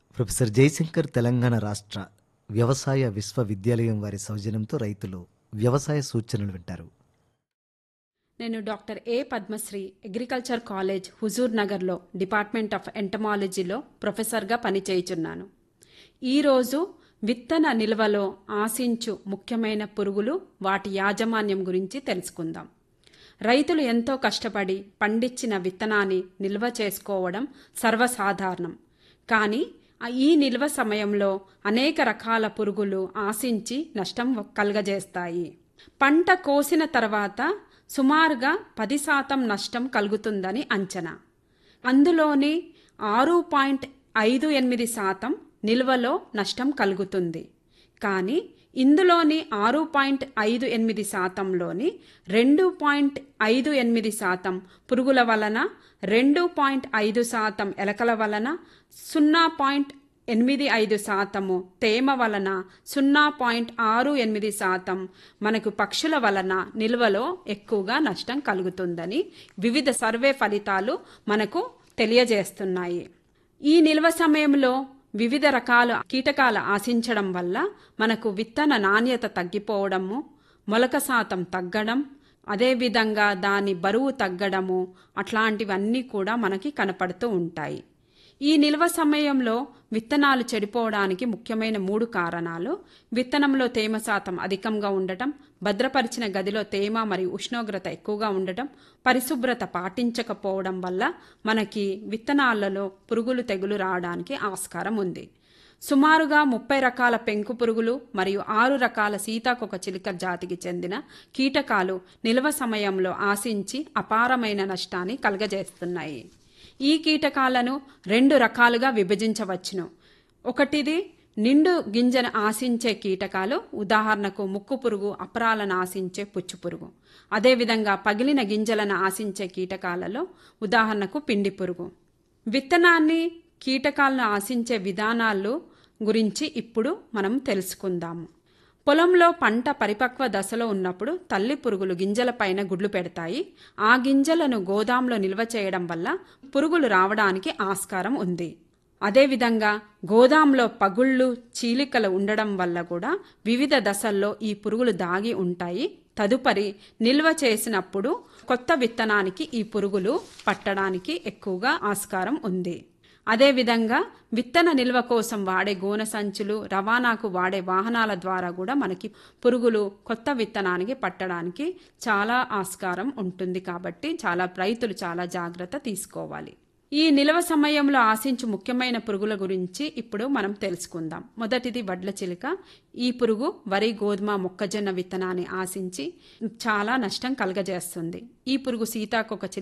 professor Jayashankar Telangana రాష్ట్ర వ్యవసాయ విశ్వవిద్యాలయం వారి సౌజన్యంతో రైతులు వ్యవసాయ సూచనలు వింటారు నేను doctor A Padmasri agriculture college Huzur నగర్లో డిపార్ట్మెంట్ ఆఫ్ ఎంటమాలజీలో ప్రొఫెసర్గా పనిచేయుచున్నాను ఈరోజు విత్తన నిల్వలో ఆశించు ముఖ్యమైన పురుగులు వాటి యాజమాన్యం గురించి తెలుసుకుందాం రైతులు ఎంతో కష్టపడి పండించిన విత్తనాన్ని నిల్వ చేసుకోవడం సర్వసాధారణం కానీ ఆ ఈ నిల్వ సమయంలో అనేక రకాల పురుగులు ఆశించి నష్టం కలుగజేస్తాయి పంట కోసిన తర్వాత సుమారుగా పది శాతం నష్టం కలుగుతుందని అంచనా అందులోని ఆరు పాయింట్ ఐదు ఎనిమిది శాతం నిల్వలో నష్టం కలుగుతుంది కానీ ఇందులోని ఆరు పాయింట్ ఐదు ఎనిమిది శాతంలోని రెండు పాయింట్ ఐదు ఎనిమిది శాతం పురుగుల వలన రెండు పాయింట్ ఐదు శాతం ఎలకల వలన సున్నా పాయింట్ ఎనిమిది ఐదు శాతము తేమ వలన సున్నా పాయింట్ ఆరు ఎనిమిది శాతం మనకు పక్షుల వలన నిల్వలో ఎక్కువగా నష్టం కలుగుతుందని వివిధ సర్వే ఫలితాలు మనకు తెలియజేస్తున్నాయి ఈ నిల్వ సమయంలో వివిధ రకాల కీటకాలు ఆశించడం వల్ల మనకు విత్తన నాణ్యత తగ్గిపోవడము మొలక శాతం తగ్గడం అదేవిధంగా దాని బరువు తగ్గడము అట్లాంటివన్నీ కూడా మనకి కనపడుతూ ఉంటాయి ఈ నిల్వ సమయంలో విత్తనాలు చెడిపోవడానికి ముఖ్యమైన మూడు కారణాలు విత్తనంలో తేమ శాతం అధికంగా ఉండటం భద్రపరిచిన గదిలో తేమ మరియు ఉష్ణోగ్రత ఎక్కువగా ఉండటం పరిశుభ్రత పాటించకపోవడం వల్ల మనకి విత్తనాలలో పురుగులు తెగులు రావడానికి ఆస్కారం ఉంది సుమారుగా ముప్పై రకాల పెంకు పురుగులు మరియు ఆరు రకాల సీతాకొక చిలుక జాతికి చెందిన కీటకాలు నిల్వ సమయంలో ఆశించి అపారమైన నష్టాన్ని కలగజేస్తున్నాయి ఈ కీటకాలను రెండు రకాలుగా విభజించవచ్చును ఒకటిది నిండు గింజను ఆశించే కీటకాలు ఉదాహరణకు ముక్కు పురుగు అపరాలను ఆశించే పుచ్చు పురుగు అదేవిధంగా పగిలిన గింజలను ఆశించే కీటకాలలో ఉదాహరణకు పిండి పురుగు విత్తనాన్ని కీటకాలను ఆశించే విధానాలు గురించి ఇప్పుడు మనం తెలుసుకుందాము పొలంలో పంట పరిపక్వ దశలో ఉన్నప్పుడు తల్లి పురుగులు గింజలపైన గుడ్లు పెడతాయి ఆ గింజలను గోదాంలో నిల్వ చేయడం వల్ల పురుగులు రావడానికి ఆస్కారం ఉంది అదేవిధంగా గోదాంలో పగుళ్ళు చీలికలు ఉండడం వల్ల కూడా వివిధ దశల్లో ఈ పురుగులు దాగి ఉంటాయి తదుపరి నిల్వ చేసినప్పుడు కొత్త విత్తనానికి ఈ పురుగులు పట్టడానికి ఎక్కువగా ఆస్కారం ఉంది అదేవిధంగా విత్తన నిల్వ కోసం వాడే గోనె సంచులు రవాణాకు వాడే వాహనాల ద్వారా కూడా మనకి పురుగులు కొత్త విత్తనానికి పట్టడానికి చాలా ఆస్కారం ఉంటుంది కాబట్టి చాలా రైతులు చాలా జాగ్రత్త తీసుకోవాలి ఈ నిల్వ సమయంలో ఆశించు ముఖ్యమైన పురుగుల గురించి ఇప్పుడు మనం తెలుసుకుందాం మొదటిది వడ్ల చిలుక ఈ పురుగు వరి గోధుమ మొక్కజొన్న విత్తనాన్ని ఆశించి చాలా నష్టం కలగజేస్తుంది ఈ పురుగు సీతాకొక చిలుక